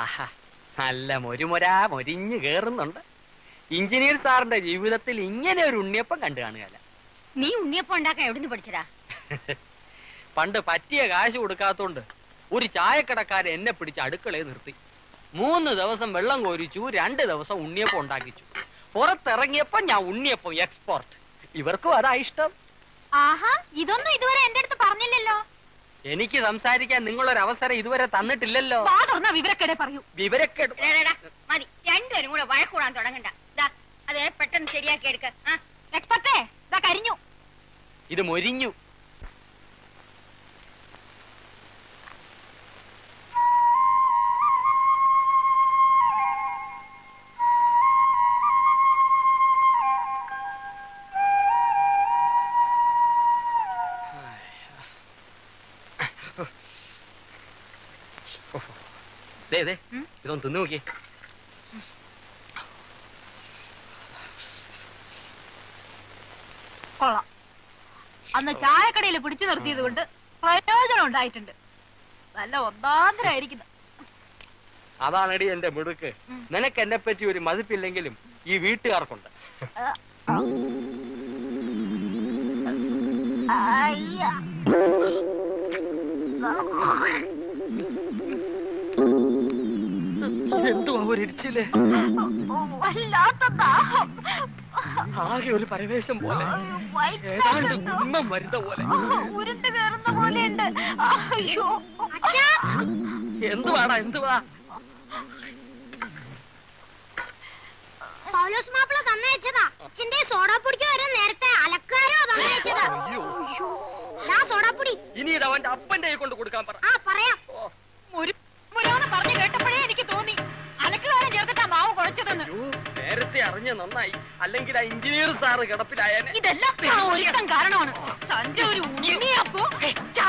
ആഹാ നല്ല മൊരുമൊരാ മൊരിഞ്ഞു കേറുന്നുണ്ട് എഞ്ചിനീയർ സാറിന്റെ ജീവിതത്തിൽ ഇങ്ങനെ ഒരു ഉണ്ണിയപ്പം കണ്ടു കാണുകയല്ല നീ ഉണ്ണിയപ്പം ഉണ്ടാക്കാൻ എവിടുന്ന് പഠിച്ചടാ പണ്ട് പറ്റിയ കാശ് കൊടുക്കാത്തോണ്ട് ഒരു ചായക്കടക്കാരൻ എന്നെ പിടിച്ച് അടുക്കളയെ നിർത്തി മൂന്ന് ദിവസം വെള്ളം കോരിച്ചു രണ്ട് ദിവസം ഉണ്ണിയപ്പം ഉണ്ടാക്കിച്ചു പുറത്തിറങ്ങിയപ്പോ ഞാൻ ഉണ്ണിയപ്പം എക്സ്പോർട്ട് ഇവർക്കും അതാ ഇഷ്ടം ആഹാ ഇതൊന്നും ഇതുവരെ എന്റെ അടുത്ത് പറഞ്ഞില്ലല്ലോ എനിക്ക് സംസാരിക്കാൻ നിങ്ങളൊരു അവസരം ഇതുവരെ തന്നിട്ടില്ലല്ലോ വാ തുറന്ന വിവരക്കേടെ പറയൂ വിവരക്കേട് മതി രണ്ടുപേരും കൂടെ വഴക്കൂടാൻ തുടങ്ങണ്ട ദാ അത് പെട്ടെന്ന് ശരിയാക്കി എടുക്ക എക്സ്പെർട്ടേ ഇതാ കരിഞ്ഞു ഇത് മൊരിഞ്ഞു ദേ ദേ ഉം? ഇതൊന്ന് തിന്നു നോക്കിയേ കൊള്ളാം അന്ന് ചായക്കടയിൽ പിടിച്ചു നിർത്തിയത് കൊണ്ട് പ്രയോജനം ഉണ്ടായിട്ടുണ്ട് നല്ല ഒന്നാന്തരായിരിക്കുന്നു അതാണടി എന്റെ മിടുക്ക് ഉം. നിനക്ക് എന്നെ പറ്റി ഒരു മതിപ്പില്ലെങ്കിലും ഈ വീട്ടുകാർക്കുണ്ട് എന്തുവാ ഒരു ഇടിച്ചില് വല്ലാത്ത ദാഹം ആകെ ഒരു പരവേശം പോലെ ഏതാണ്ട് ഗുണം വരുന്ന പോലെ ഉരുണ്ട് കയറുന്ന പോലെയുണ്ട് അയ്യോ എന്തുവാടാ എന്തുവാ പൗലോസ് മാപ്പിള തന്നയച്ചതാ അച്ഛന്റെ സോഡാപ്പൊടിക്ക് വരെ നേരത്തെ അലക്കാരോ തന്നയച്ചതാ അയ്യോ ദാ സോഡാപ്പൊടി ഇനി ഇത് അവന്റെ അപ്പന്റെ കൈ കൊണ്ട് കൊടുക്കാൻ പറ ആ പറയാം ഓ, മുരാന്ന് പറഞ്ഞു കേട്ടപ്പോഴേ എനിക്ക് തോന്നി അലക്കുകാരൻ ചേർത്തിട്ടാ മാവ് കുഴച്ചതെന്ന് അയ്യോ, നേരത്തെ അറിഞ്ഞ നന്നായി അല്ലെങ്കിൽ ആ എഞ്ചിനീയർ സാറ് കിടപ്പിലായാനെ ഇതെല്ലാം ആ ഒരുത്തൻ കാരണമാണ് തന്റെ ഒരു ഉണ്ണിയപ്പോ